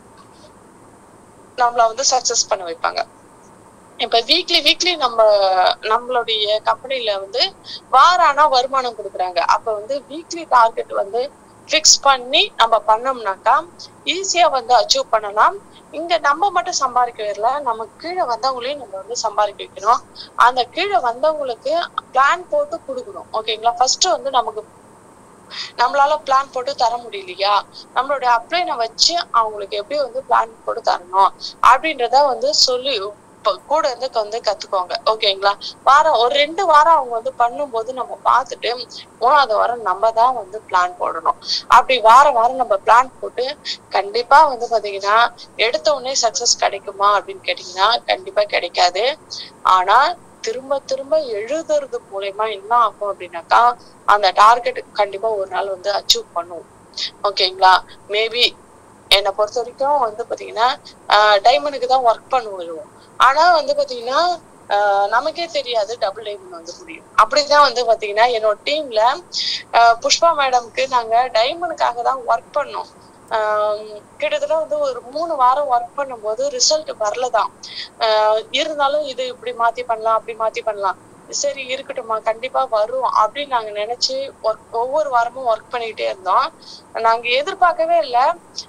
நம்மள வந்து சக்சஸ் பண்ண வைப்பாங்க இப்ப வீக்லி வீக்லி நம்ம நம்மளுடைய கம்பெனில வந்து வார ஆனா வருமானம் கொடுக்குறாங்க அப்ப வந்து வீக்லி டார்கெட் வந்து ஃபிக்ஸ் பண்ணி நம்ம பண்ணோம்னாக்கா ஈஸியா வந்து அச்சீவ் பண்ணலாம் இங்க நம்ம மட்டும் சம்பாதிக்க வரல நம்ம கீழே வந்தவங்களையும் நம்ம வந்து சம்பாதிக்க வைக்கணும் அந்த கீழே வந்தவங்களுக்கு பிளான் போட்டு கொடுக்கணும் ஓகேங்களா ஃபர்ஸ்ட் வந்து நமக்கு நம்மளால பிளான் போட்டு தர முடியலையா நம்மளுடைய அப்ளைனை வச்சு அவங்களுக்கு எப்படி வந்து பிளான் போட்டு தரணும் அப்படின்றத வந்து சொல்லி இப்ப கூட இருந்து வந்து கத்துக்கோங்க ஓகேங்களா வாரம் ஒரு ரெண்டு வாரம் அவங்க வந்து பண்ணும்போது நம்ம பார்த்துட்டு மூணாவது வாரம் நம்ம தான் வந்து பிளான் போடணும் அப்படி வாரம் வாரம் நம்ம பிளான் போட்டு கண்டிப்பா வந்து பாத்தீங்கன்னா எடுத்த உடனே சக்சஸ் கிடைக்குமா அப்படின்னு கேட்டீங்கன்னா கண்டிப்பா கிடைக்காது ஆனா திரும்ப திரும்ப எழுதுறது மூலயமா என்ன ஆகும் அப்படின்னாக்கா அந்த டார்கெட் கண்டிப்பா ஒரு நாள் வந்து அச்சீவ் பண்ணுவோம் ஓகேங்களா மேபி என்னை பொறுத்த வரைக்கும் வந்து பாத்தீங்கன்னா டைமண்டுக்கு தான் ஒர்க் பண்ணுவோம் ஆனா வந்து பாத்தீங்கன்னா ஆஹ் நமக்கே தெரியாது டபுள் டைமண்ட் வந்து முடியும் அப்படிதான் வந்து பாத்தீங்கன்னா என்னோட டீம்ல புஷ்பா மேடம்க்கு நாங்க டைமண்டுக்காக தான் ஒர்க் பண்ணோம் ஆஹ் கிட்டத்தட்ட வந்து ஒரு மூணு வாரம் ஒர்க் பண்ணும்போது ரிசல்ட் வரலதான் ஆஹ் இருந்தாலும் இது இப்படி மாத்தி பண்ணலாம் அப்படி மாத்தி பண்ணலாம் சரி இருக்கட்டும்மா கண்டிப்பா வரும் அப்படின்னு நாங்க நினைச்சு ஒர்க் ஒவ்வொரு வாரமும் ஒர்க் பண்ணிக்கிட்டே இருந்தோம் நாங்க எதிர்பார்க்கவே இல்லை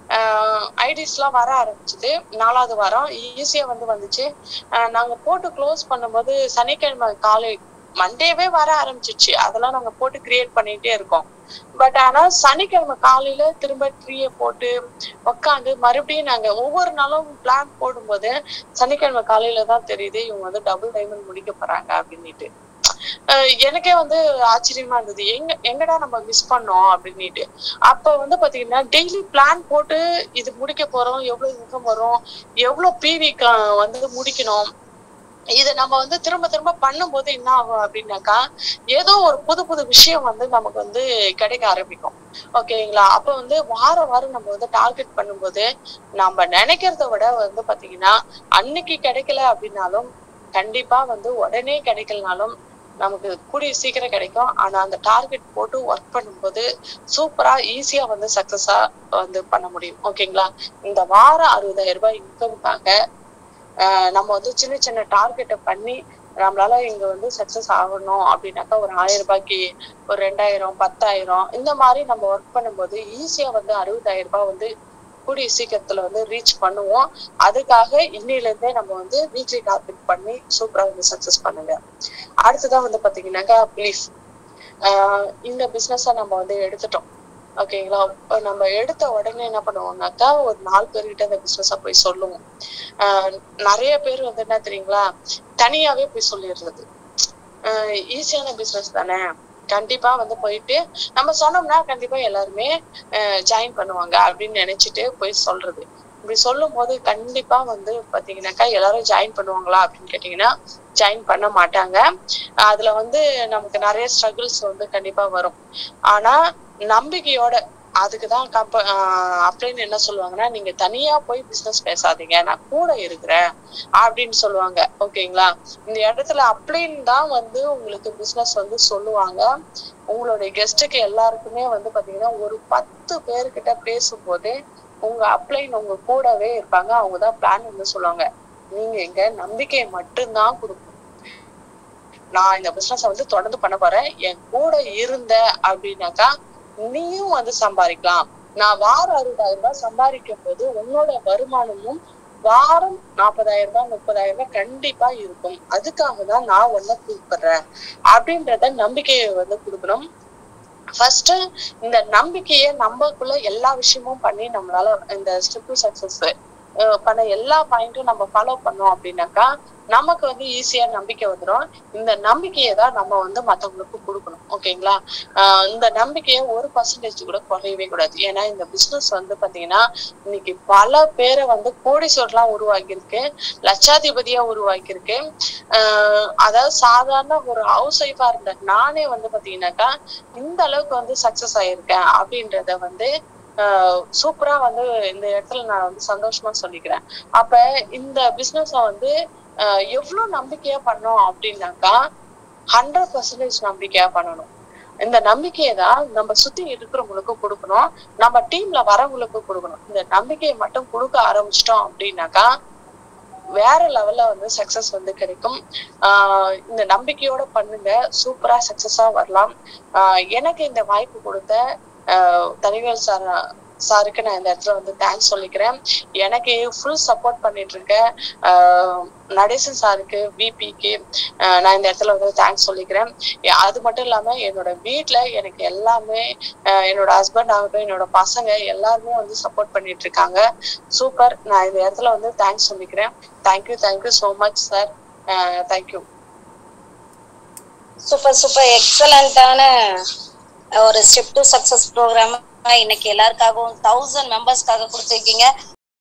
ஐடிஸ் எல்லாம் வர ஆரம்பிச்சுது நாலாவது வாரம் ஈஸியா வந்து வந்துச்சு ஆஹ் நாங்க போட்டு க்ளோஸ் பண்ணும்போது சனிக்கிழமை காலை மண்டேவே வர ஆரம்பிச்சிச்சு அதெல்லாம் நாங்க போட்டு கிரியேட் பண்ணிட்டே இருக்கோம் பட் ஆனா சனிக்கிழமை காலையில திரும்ப ட்ரீய போட்டு உட்காந்து மறுபடியும் நாங்க ஒவ்வொரு நாளும் பிளான் போடும்போது சனிக்கிழமை காலையில தான் தெரியுது இவங்க வந்து டபுள் டைமண்ட் முடிக்க போறாங்க அப்படின்னுட்டு அஹ் எனக்கே வந்து ஆச்சரியமா இருந்தது எங்க எங்கடா நம்ம மிஸ் பண்ணோம் அப்படின்னுட்டு அப்ப வந்து பாத்தீங்கன்னா டெய்லி பிளான் போட்டு இது முடிக்க போறோம் எவ்வளவு இன்கம் வரும் எவ்வளவு பிவி வந்து முடிக்கணும் இதை நம்ம வந்து திரும்ப திரும்ப பண்ணும்போது என்ன ஆகும் அப்படின்னாக்கா ஏதோ ஒரு புது புது விஷயம் வந்து நமக்கு வந்து கிடைக்க ஆரம்பிக்கும் ஓகேங்களா அப்ப வந்து வாரம் வாரம் நம்ம வந்து டார்கெட் பண்ணும்போது நம்ம நினைக்கிறத விட வந்து பாத்தீங்கன்னா அன்னைக்கு கிடைக்கல அப்படின்னாலும் கண்டிப்பா வந்து உடனே கிடைக்கலனாலும் நமக்கு கூடிய சீக்கிரம் கிடைக்கும் ஆனா அந்த டார்கெட் போட்டு ஒர்க் பண்ணும்போது சூப்பரா ஈஸியா வந்து சக்சஸா வந்து பண்ண முடியும் ஓகேங்களா இந்த வாரம் அறுபதாயிரம் ரூபாய் இன்கம்காக நம்ம வந்து சின்ன சின்ன டார்கெட்டை பண்ணி நம்மளால இங்க வந்து சக்சஸ் ஆகணும் அப்படின்னாக்கா ஒரு ஆயிரம் ரூபாய்க்கு ஒரு ரெண்டாயிரம் பத்தாயிரம் இந்த மாதிரி நம்ம ஒர்க் பண்ணும்போது ஈஸியா வந்து அறுபதாயிரம் ரூபாய் வந்து கூடிய சீக்கிரத்துல வந்து ரீச் பண்ணுவோம் அதுக்காக இன்னையில இருந்தே நம்ம வந்து வீக்லி டார்கெட் பண்ணி சூப்பரா வந்து சக்சஸ் பண்ணுங்க அடுத்ததான் வந்து பாத்தீங்கன்னாக்கா பிளீஸ் இந்த பிசினஸ நம்ம வந்து எடுத்துட்டோம் ஓகேங்களா நம்ம எடுத்த உடனே என்ன பண்ணுவோம்னாக்கா ஒரு நாலு பேர்கிட்ட அந்த பிசினஸ போய் சொல்லுவோம் ஆஹ் நிறைய பேர் வந்து என்ன தெரியுங்களா தனியாவே போய் சொல்லிடுறது ஆஹ் ஈஸியான பிசினஸ் தானே கண்டிப்பா வந்து போயிட்டு நம்ம சொன்னோம்னா கண்டிப்பா எல்லாருமே ஜாயின் பண்ணுவாங்க அப்படின்னு நினைச்சிட்டு போய் சொல்றது இப்படி சொல்லும் போது கண்டிப்பா வந்து பாத்தீங்கன்னாக்கா எல்லாரும் ஜாயின் பண்ணுவாங்களா அப்படின்னு கேட்டீங்கன்னா ஜாயின் பண்ண மாட்டாங்க அதுல வந்து நமக்கு நிறைய ஸ்ட்ரகிள்ஸ் வந்து கண்டிப்பா வரும் ஆனா நம்பிக்கையோட அதுக்குதான் கம்ப அப்படின்னு என்ன சொல்லுவாங்கன்னா நீங்க தனியா போய் பிசினஸ் பேசாதீங்க நான் கூட இருக்கிறேன் அப்படின்னு சொல்லுவாங்க ஓகேங்களா இந்த இடத்துல அப்படின்னு தான் வந்து உங்களுக்கு பிசினஸ் வந்து சொல்லுவாங்க உங்களுடைய கெஸ்ட்டுக்கு எல்லாருக்குமே வந்து பாத்தீங்கன்னா ஒரு பத்து பேர்கிட்ட பேசும்போதே உங்க அப்ளைன் உங்க கூடவே இருப்பாங்க அவங்கதான் பிளான் வந்து சொல்லுவாங்க நீங்க எங்க நம்பிக்கையை மட்டும்தான் கொடுக்கணும் நான் இந்த பிசினஸ் வந்து தொடர்ந்து பண்ண போறேன் என் கூட இருந்த அப்படின்னாக்கா நீயும் வந்து சம்பாதிக்கலாம் நான் வாரம் அறுபதாயிரம் ரூபாய் சம்பாதிக்கும் போது உன்னோட வருமானமும் வாரம் நாற்பதாயிரம் ரூபாய் முப்பதாயிரம் ரூபாய் கண்டிப்பா இருக்கும் அதுக்காக தான் நான் உன்ன கூப்பிடுறேன் அப்படின்றத நம்பிக்கையை வந்து கொடுக்கணும் ஃபர்ஸ்ட் இந்த நம்பிக்கைய நம்மக்குள்ள எல்லா விஷயமும் பண்ணி நம்மளால இந்த ஸ்டெப் சக்சஸ் அஹ் பண்ண எல்லா பாயிண்ட்டும் நம்ம ஃபாலோ பண்ணோம் அப்படின்னாக்கா நமக்கு வந்து ஈஸியா நம்பிக்கை வந்துடும் இந்த நம்பிக்கையை தான் நம்ம வந்து மத்தவங்களுக்கு கொடுக்கணும் ஓகேங்களா ஆஹ் இந்த நம்பிக்கையை ஒரு பர்சன்டேஜ் கூட குறையவே கூடாது ஏன்னா இந்த பிசினஸ் வந்து பாத்தீங்கன்னா இன்னைக்கு பல பேரை வந்து கோடீஸ்வரர்லாம் உருவாக்கியிருக்கு லட்சாதிபதியா உருவாக்கியிருக்கு ஆஹ் அதாவது சாதாரண ஒரு ஹவுஸ் ஒய்ஃபா இருந்த நானே வந்து பாத்தீங்கன்னாக்கா இந்த அளவுக்கு வந்து சக்சஸ் ஆயிருக்கேன் அப்படின்றத வந்து சூப்பரா வந்து இந்த இடத்துல நான் வந்து சந்தோஷமா சொல்லிக்கிறேன் அப்ப இந்த பிசினஸ வந்து ஆஹ் எவ்வளவு நம்பிக்கையா பண்ணோம் அப்படின்னாக்கா ஹண்ட்ரட் பர்சன்டேஜ் நம்பிக்கையா பண்ணணும் இந்த நம்பிக்கையை தான் நம்ம சுத்தி இருக்கிறவங்களுக்கு கொடுக்கணும் நம்ம டீம்ல வரவங்களுக்கு கொடுக்கணும் இந்த நம்பிக்கையை மட்டும் கொடுக்க ஆரம்பிச்சிட்டோம் அப்படின்னாக்கா வேற லெவல்ல வந்து சக்சஸ் வந்து கிடைக்கும் ஆஹ் இந்த நம்பிக்கையோட பண்ணுங்க சூப்பரா சக்சஸா வரலாம் ஆஹ் எனக்கு இந்த வாய்ப்பு கொடுத்த ஆஹ் தனிவேல் சார் சாருக்கு நான் இந்த இடத்துல வந்து தேங்க்ஸ் சொல்லிக்கிறேன் எனக்கு ஃபுல் சப்போர்ட் பண்ணிட்டு இருக்க ஆஹ் நடேசன் சாருக்கு விபிக்கு நான் இந்த இடத்துல வந்து தேங்க்ஸ் சொல்லிக்கிறேன் எ- அது மட்டும் இல்லாம என்னோட வீட்ல எனக்கு எல்லாமே ஆஹ் என்னோட ஹஸ்பண்ட் ஆகட்டும் என்னோட பசங்க எல்லாருமே வந்து சப்போர்ட் பண்ணிட்டு இருக்காங்க சூப்பர் நான் இந்த இடத்துல வந்து தேங்க்ஸ் சொல்லிக்கிறேன் thank you thank you so much sir thank you super super எக்ஸலண்டான ஒரு ஸ்டெப் டு சக்சஸ் ப்ரோக்ராம் இன்னைக்கு எல்லாருக்காகவும் தௌசண்ட் மெம்பர்ஸ்க்காக கொடுத்துருக்கீங்க